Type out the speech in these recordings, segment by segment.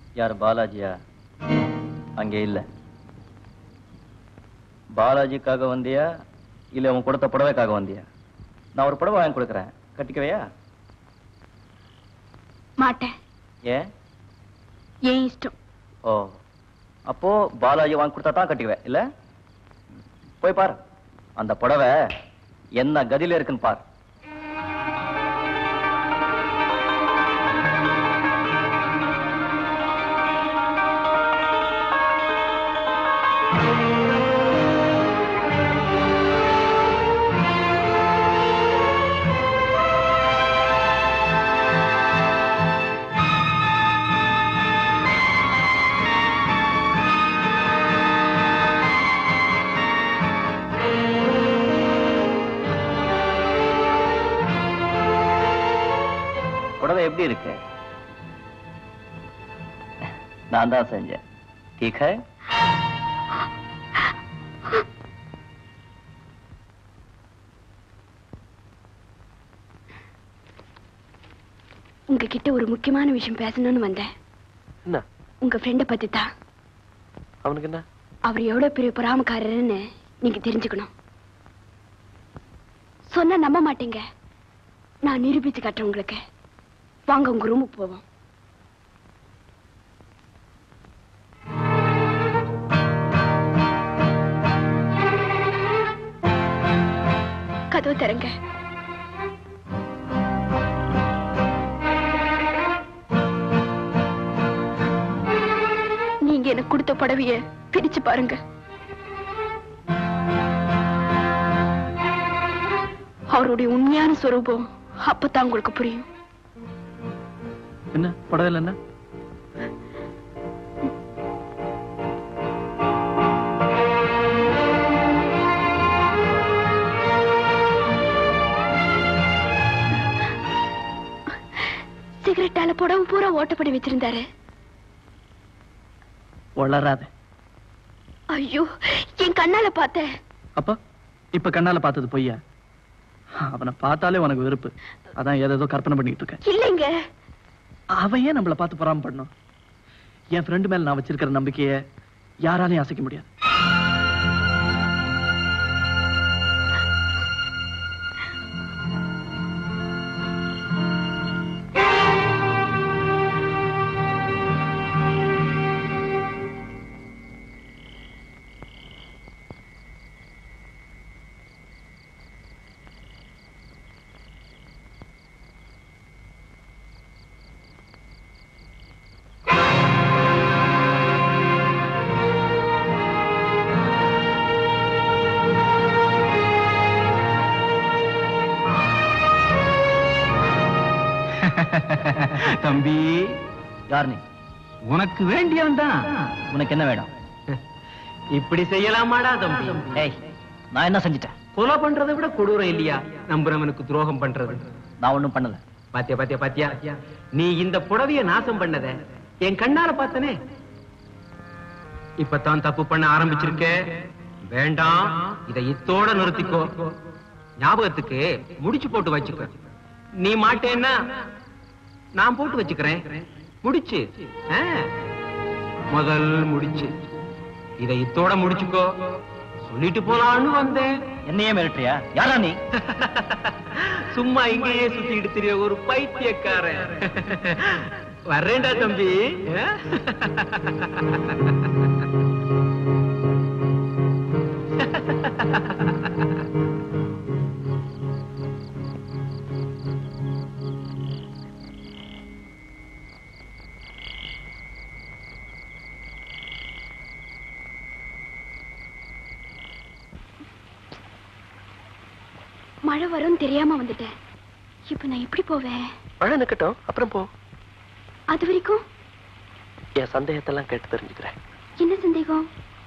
யார் பாலாஜியா அங்கே இல்ல பாலாஜிக்காக வந்தியா இல்ல உன் கொடுத்த புடவைக்காக வந்தியா நான் ஒரு புடவை வாங்கி கொடுக்குறேன் கட்டிக்கவையா மாட்டேன் ஏன் ஏன் இஷ்டம் ஓ அப்போ பாலாஜி வாங்கி கொடுத்தா தான் கட்டிக்குவேன் இல்ல போய் பாரு அந்த புடவை என்ன கதியில இருக்குன்னு பார் புடவை எப்படி இருக்கு நான் தான் செஞ்சேன் ठीक है உங்ககிட்ட ஒரு முக்கியமான விஷயம் பேசணும்னு வந்தேன் என்ன உங்க ஃப்ரெண்ட பத்தி தான் அவனுக்கு என்ன அவர் எவ்வளவு பெரிய பொறாமக்காரர்னு நீங்க தெரிஞ்சுக்கணும் சொன்னா நம்ப மாட்டீங்க நான் நிரூபிச்சு காட்டுறேன் உங்களுக்கு வாங்க உங்க ரூமுக்கு போவோம் கதவு தரங்க நீங்க எனக்கு கொடுத்த புடவைய பிரிச்சு பாருங்க அவருடைய உண்மையான சொரூபம் அப்பதான் உங்களுக்கு புரியும் என்ன புடவையில் என்ன சிகரெட்டால புடவை பூரா ஓட்டப்படி வச்சிருந்தாரு வளராத ஐயோ என் கண்ணால பார்த்தேன் அப்ப இப்ப கண்ணால பார்த்தது பொய்யா அவனை பார்த்தாலே உனக்கு வெறுப்பு அதான் ஏதேதோ கற்பனை பண்ணிட்டு இருக்க இல்லைங்க அவன் ஏன் நம்மள பார்த்து பொறாம பண்ணும் என் ஃப்ரெண்டு மேல நான் வச்சிருக்கிற நம்பிக்கைய யாராலையும் அசைக்க முடியாது தம்பி யார் நீ உனக்கு வேண்டியவன் தான் உனக்கு என்ன வேணும் இப்படி செய்யலாமாடா தம்பி ஏய் நான் என்ன செஞ்சிட்டேன் கொலை பண்றதை விட கொடூரம் இல்லையா நம்புறவனுக்கு துரோகம் பண்றது நான் ஒண்ணும் பண்ணல பாத்தியா பாத்தியா பாத்தியா நீ இந்த புடவைய நாசம் பண்ணத என் கண்ணால பார்த்தனே இப்பதான் தப்பு பண்ண ஆரம்பிச்சிருக்க வேண்டாம் இதை இத்தோட நிறுத்திக்கோ ஞாபகத்துக்கு முடிச்சு போட்டு வச்சுக்க நீ மாட்டேன்னா நான் போட்டு வச்சுக்கிறேன் முடிச்சு ஆ. முதல் முடிச்சு இதை இத்தோட முடிச்சுக்கோ சொல்லிட்டு போலான்னு வந்தேன் என்னையே மிரட்டுறியா யாரா நீ சும்மா இங்கேயே சுத்திட்டு தெரிய ஒரு பைத்தியக்காரன் வர்றேன்டா தம்பி ஆ? மழை வரும் தெரியாம வந்துட்டேன் இப்ப நான் எப்படி போவேன் மழை நிக்கட்டும் அப்புறம் போ அது வரைக்கும் என் சந்தேகத்தெல்லாம் கேட்டு தெரிஞ்சுக்கிறேன் என்ன சந்தேகம்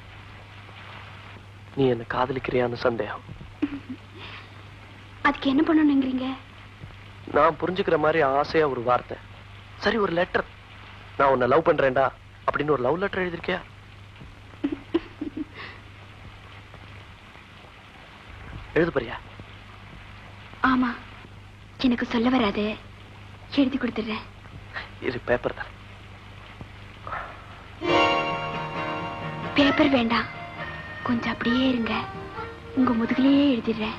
நீ என்ன காதலிக்கிறியான்னு சந்தேகம் அதுக்கு என்ன பண்ணணுங்கிறீங்க நான் புரிஞ்சுக்கிற மாதிரி ஆசையா ஒரு வார்த்தை சரி ஒரு லெட்டர் நான் உன்னை லவ் பண்றேன்டா அப்படின்னு ஒரு லவ் லெட்டர் எழுதிருக்கியா எழுது போறியா ஆமா எனக்கு சொல்ல வராது எழுதி கொடுத்துடுறேன் இது பேப்பர் தான் பேப்பர் வேண்டாம் கொஞ்சம் அப்படியே இருங்க உங்க முதுகுலயே எழுதிடுறேன்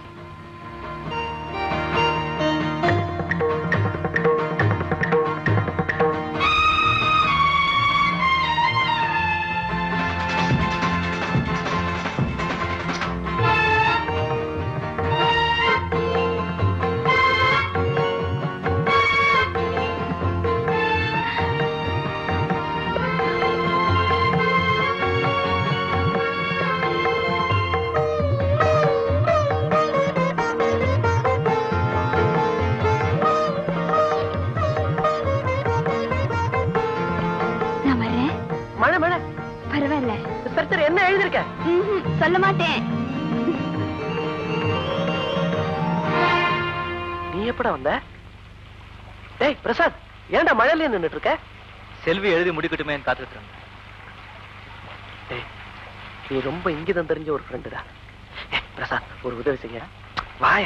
நான் வரேன் மழை மழை பரவாயில்ல சரி சரி என்ன எழுதிருக்க ம்ஹும், சொல்ல மாட்டேன் நீ எப்படா வந்த டேய் பிரசாத் ஏன்டா மழையில நின்னுட்டு இருக்க செல்வி எழுதி முடிக்கட்டுமே காத்துட்டு இருந்தேன் டேய் நீ ரொம்ப இங்கிதம் தெரிஞ்ச ஒரு ஃப்ரெண்டுடா பிரசாத் ஒரு உதவி செய்ய வாய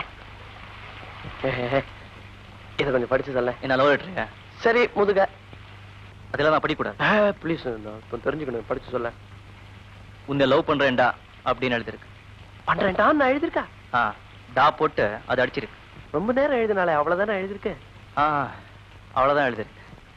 இத கொஞ்சம் படிச்சு சொல்ல என்ன லவ் லெட்டருங்க சரி முதுக அதெல்லாம் நான் படிக்கூடாது ப்ளீஸ் கொஞ்சம் தெரிஞ்சுக்கணும் படிச்சு சொல்ல உன்னை லவ் பண்றேன்டா அப்படின்னு எழுதிருக்கு பண்றேன்டா நான் எழுதிருக்கா ஆ டா போட்டு அது அடிச்சிருக்கு ரொம்ப நேரம் எழுதினாலே அவ்வளவுதானே எழுதிருக்கு ஆ அவ்வளவுதான் எழுதிருக்கு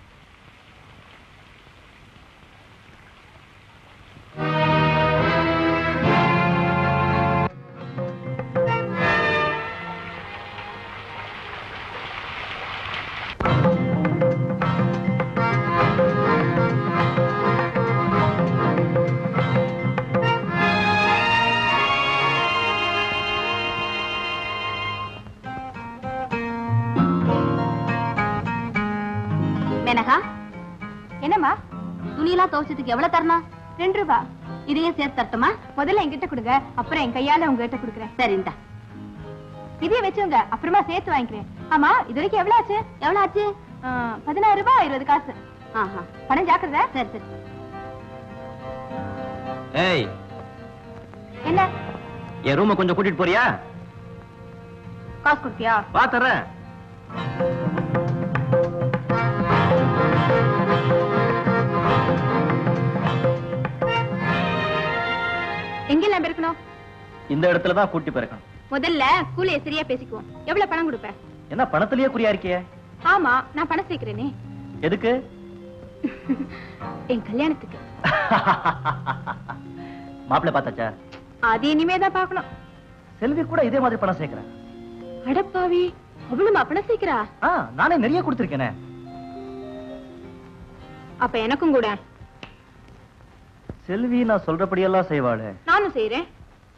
மேனகா என்னம்மா துணியெல்லாம் துவைச்சதுக்கு எவ்வளவு தரணும் ரெண்டு ரூபா இதையும் சேர்த்து தரட்டுமா முதல்ல என்கிட்ட கொடுங்க அப்புறம் என் கையால உங்ககிட்ட கொடுக்குறேன் சரிந்தா இதைய வச்சுங்க அப்புறமா சேர்த்து வாங்கிக்கிறேன் ஆமா இது வரைக்கும் எவ்வளவு ஆச்சு எவ்வளவு ஆச்சு பதினாறு ரூபாய் இருபது காசு பணம் ஜாக்கிரதை சரி சரி ஏய் என்ன என் ரூமை கொஞ்சம் கூட்டிட்டு போறியா காசு கொடுத்தியா வா தர்றேன் எங்கெல்லாம் பெருக்கணும் இந்த இடத்துல தான் கூட்டி போயிருக்கணும் முதல்ல கூலிய சரியா பேசிக்குவோம் எவ்வளவு பணம் கொடுப்பேன் என்ன பணத்திலேயே குறியா இருக்கியே ஆமா நான் பணம் சேர்க்கிறேனே எதுக்கு என் கல்யாணத்துக்கு மாப்பிள்ளை பார்த்தாச்சா அது இனிமே தான் பார்க்கணும் செல்வி கூட இதே மாதிரி பணம் சேர்க்கிறேன் அடப்பாவி அவளுமா பணம் சேர்க்கிறா ஆ நானே நிறைய கொடுத்திருக்கேனே அப்ப எனக்கும் கூட செல்வி நான் சொல்றபடியெல்லாம் செய்வாளே நானும் செய்யறேன்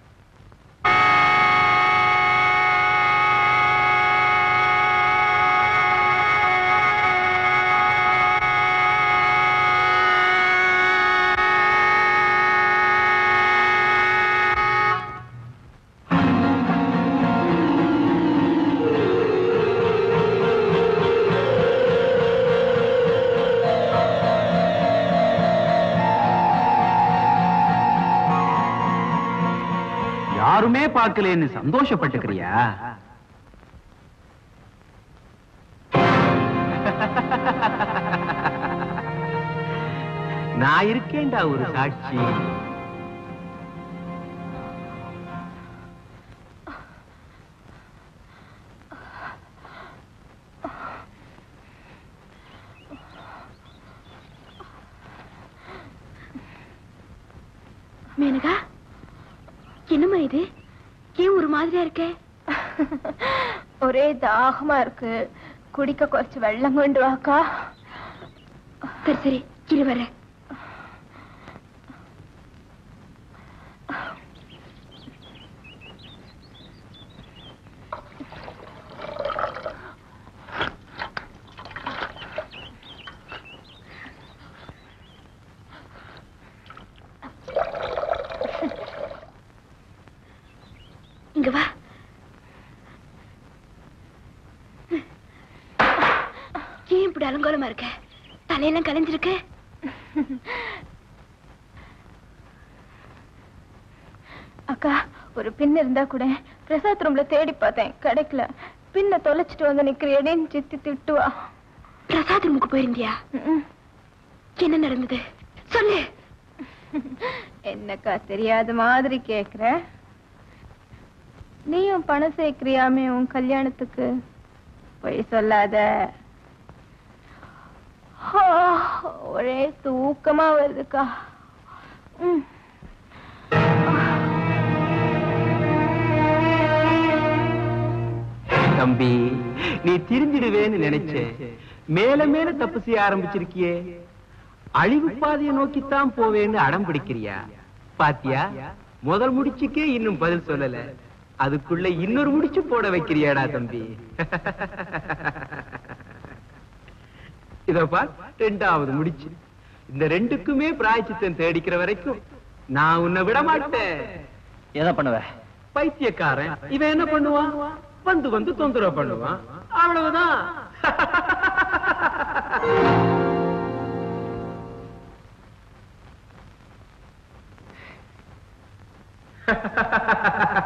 யாருமே பார்க்கலன்னு சந்தோஷப்பட்டுக்கிறியா நான் இருக்கேன்டா ஒரு சாட்சி மேனகா என்னம்மா இது ஏன் ஒரு மாதிரியா இருக்க ஒரே தாகமா இருக்கு குடிக்க கொஞ்சம் வெள்ளம் கொண்டு வாக்கா சரி சரி இரு வரேன் இங்க வா ஏன் இப்படி அலங்கோலமா இருக்க தலையெல்லாம் கலைஞ்சிருக்கு அக்கா ஒரு பின் இருந்தா கூட பிரசாத் ரூம்ல தேடி பார்த்தேன் கிடைக்கல பின்ன தொலைச்சிட்டு வந்து நிக்கிறியடேன்னு சித்தி திட்டுவா பிரசாத் ரூமுக்கு போயிருந்தியா ம்ம். என்ன நடந்தது சொல்லு என்னக்கா தெரியாத மாதிரி கேக்குற நீயும் பணம் சேர்க்கிறியாமே உன் கல்யாணத்துக்கு பொய் சொல்லாத ஆ, ஒரே தூக்கமா வருதுக்கா ம். தம்பி நீ திருந்திடுவேன்னு நினைச்சேன் மேல மேல தப்பு செய்ய ஆரம்பிச்சிருக்கியே அழிவு பாதையை நோக்கித்தான் போவேன்னு அடம் பிடிக்கிறியா பாத்தியா முதல் முடிச்சுக்கே இன்னும் பதில் சொல்லல அதுக்குள்ள இன்னொரு முடிச்சு போட வைக்கிறியாடா தம்பி இதோ பார் ரெண்டாவது முடிச்சு இந்த ரெண்டுக்குமே பிராய்ச்சித்தம் தேடிக்கிற வரைக்கும் நான் உன்னை விட மாட்டேன் என்ன பண்ணுவ பைத்தியக்காரன் இவன் என்ன பண்ணுவான் வந்து வந்து தொந்தரவு பண்ணுவான் அவ்வளவுதான்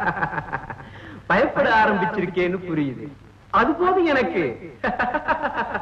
பயப்பட ஆரம்பிச்சிருக்கேன்னு புரியுது அது போதும் எனக்கு